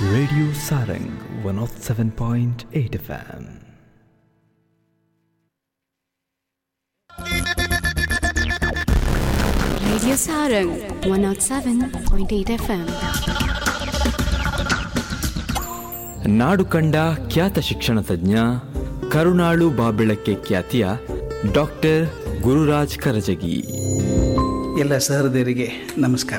Radio Sarang 107.8 FM. Radio Sarang 107.8 FM. ನಾಡು ಕಂಡ ಖ್ಯಾತ ಶಿಕ್ಷಣ ತಜ್ಞ ಕರುಣಾಳು ಬಾಬೆಳಕ್ಕೆ ಖ್ಯಾತಿಯ ಡಾಕ್ಟರ್ ಗುರುರಾಜ್ ಕರಜಗಿ ಎಲ್ಲ ಸಹೃದಯರಿಗೆ ನಮಸ್ಕಾರ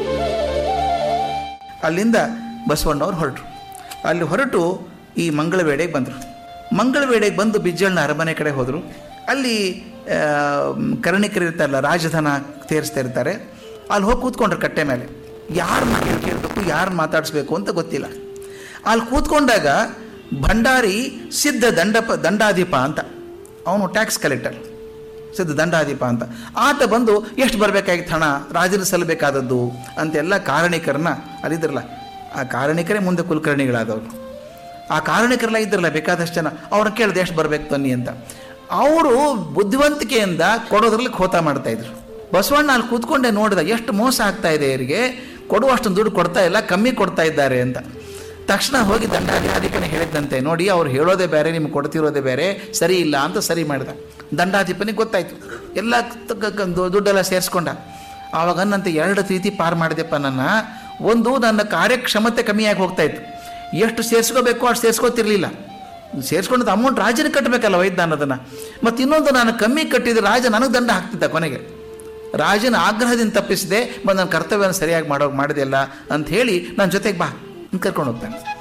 ಅಲ್ಲಿಂದ ಬಸವಣ್ಣವ್ರು ಹೊರಟರು ಅಲ್ಲಿ ಹೊರಟು ಈ ಮಂಗಳವೇಡೆಗೆ ಬಂದರು ಮಂಗಳವೇಡೆಗೆ ಬಂದು ಬಿಜ್ಜಳನ ಅರಮನೆ ಕಡೆ ಹೋದರು ಅಲ್ಲಿ ಆ, ಕರ್ಣಿಕರು ಇರ್ತಾರಲ್ಲ ರಾಜಧನ ತೇರಿಸ್ತಾ ಇರ್ತಾರೆ ಅಲ್ಲಿ ಹೋಗಿ ಕೂತ್ಕೊಂಡ್ರು ಕಟ್ಟೆ ಮೇಲೆ ಯಾರನ್ನ ಕೇಳಿ ಕೇಳಬೇಕು ಯಾರನ್ನ ಮಾತಾಡಿಸ್ಬೇಕು ಅಂತ ಗೊತ್ತಿಲ್ಲ ಅಲ್ಲಿ ಕೂತ್ಕೊಂಡಾಗ ಭಂಡಾರಿ ಸಿದ್ಧ ದಂಡಪ ದಂಡಾಧಿಪ ಅಂತ ಅವನು ಟ್ಯಾಕ್ಸ್ ಕಲೆಕ್ಟರ್ ಸಿದ್ಧ ದಂಡಾಧಿಪ ಅಂತ ಆತ ಬಂದು ಎಷ್ಟು ಬರಬೇಕಾಗಿತ್ತು ಹಣ ರಾಜರು ಸಲ್ಲಬೇಕಾದದ್ದು ಅಂತೆಲ್ಲ ಕಾರಣಿಕರನ್ನ ಅಲ್ಲಿದ್ರಲ್ಲ ಆ ಕಾರಣಿಕರೇ ಮುಂದೆ ಕುಲಕರ್ಣಿಗಳಾದವರು ಆ ಕಾರಣಿಕರೆಲ್ಲ ಇದ್ರಲ್ಲ ಬೇಕಾದಷ್ಟು ಜನ ಅವ್ರನ್ನ ಕೇಳಿದೆ ಎಷ್ಟು ಬರ್ಬೇಕು ತನ್ನಿ ಅಂತ ಅವರು ಬುದ್ಧಿವಂತಿಕೆಯಿಂದ ಕೊಡೋದ್ರಲ್ಲಿ ಖೋತ ಮಾಡ್ತಾ ಇದ್ರು ಬಸವಣ್ಣ ಅಲ್ಲಿ ಕೂತ್ಕೊಂಡೆ ನೋಡಿದ ಎಷ್ಟು ಮೋಸ ಆಗ್ತಾ ಇದೆ ಇವರಿಗೆ ಕೊಡುವಷ್ಟು ದುಡ್ಡು ಕೊಡ್ತಾ ಇಲ್ಲ ಕಮ್ಮಿ ಕೊಡ್ತಾ ಇದ್ದಾರೆ ಅಂತ ತಕ್ಷಣ ಹೋಗಿ ದಂಡಾಧಿಕಾರಿಕನೇ ಹೇಳಿದಂತೆ ನೋಡಿ ಅವ್ರು ಹೇಳೋದೇ ಬೇರೆ ನಿಮ್ಗೆ ಕೊಡ್ತಿರೋದೇ ಬೇರೆ ಸರಿ ಇಲ್ಲ ಅಂತ ಸರಿ ಮಾಡಿದ ದಂಡಾಧಿಪನಿಗೆ ಗೊತ್ತಾಯ್ತು ಎಲ್ಲ ತ- ಕ- ಕ- ದು- ದುಡ್ಡೆಲ್ಲ ಸೇರಿಸ್ಕೊಂಡ ಆವಾಗ ಅನ್ನಂತೆ ಎರಡು ರೀತಿ ಪಾರು ಮಾಡಿದೆಪ್ಪ ನನ್ನ ಒಂದು ನನ್ನ ಕಾರ್ಯಕ್ಷಮತೆ ಕಮ್ಮಿಯಾಗಿ ಹೋಗ್ತಾ ಇತ್ತು ಎಷ್ಟು ಸೇರಿಸ್ಕೋಬೇಕು ಅಷ್ಟು ಸೇರಿಸ್ಕೋತಿರ್ಲಿಲ್ಲ ಸೇರಿಸ್ಕೊಂಡದ್ದು ಅಮೌಂಟ್ ರಾಜನಿಗೆ ಕಟ್ಟಬೇಕಲ್ಲ ವೈದ್ಯಾನದನ್ನು ಮತ್ತು ಇನ್ನೊಂದು ನಾನು ಕಮ್ಮಿ ಕಟ್ಟಿದ್ರೆ ರಾಜ ನನಗೆ ದಂಡ ಹಾಕ್ತಿದ್ದ ಕೊನೆಗೆ ರಾಜನ ಆಗ್ರಹದಿಂದ ತಪ್ಪಿಸಿದೆ ಮತ್ತು ನನ್ನ ಕರ್ತವ್ಯನ ಸರಿಯಾಗಿ ಮಾಡೋ ಮಾಡಿದೆಲ್ಲ ಅಂತ ಹೇಳಿ ನನ್ನ ಜೊತೆಗೆ ಬಾ ಅಂತ ಕರ್ಕೊಂಡು ಹೋಗ್ತಾನೆ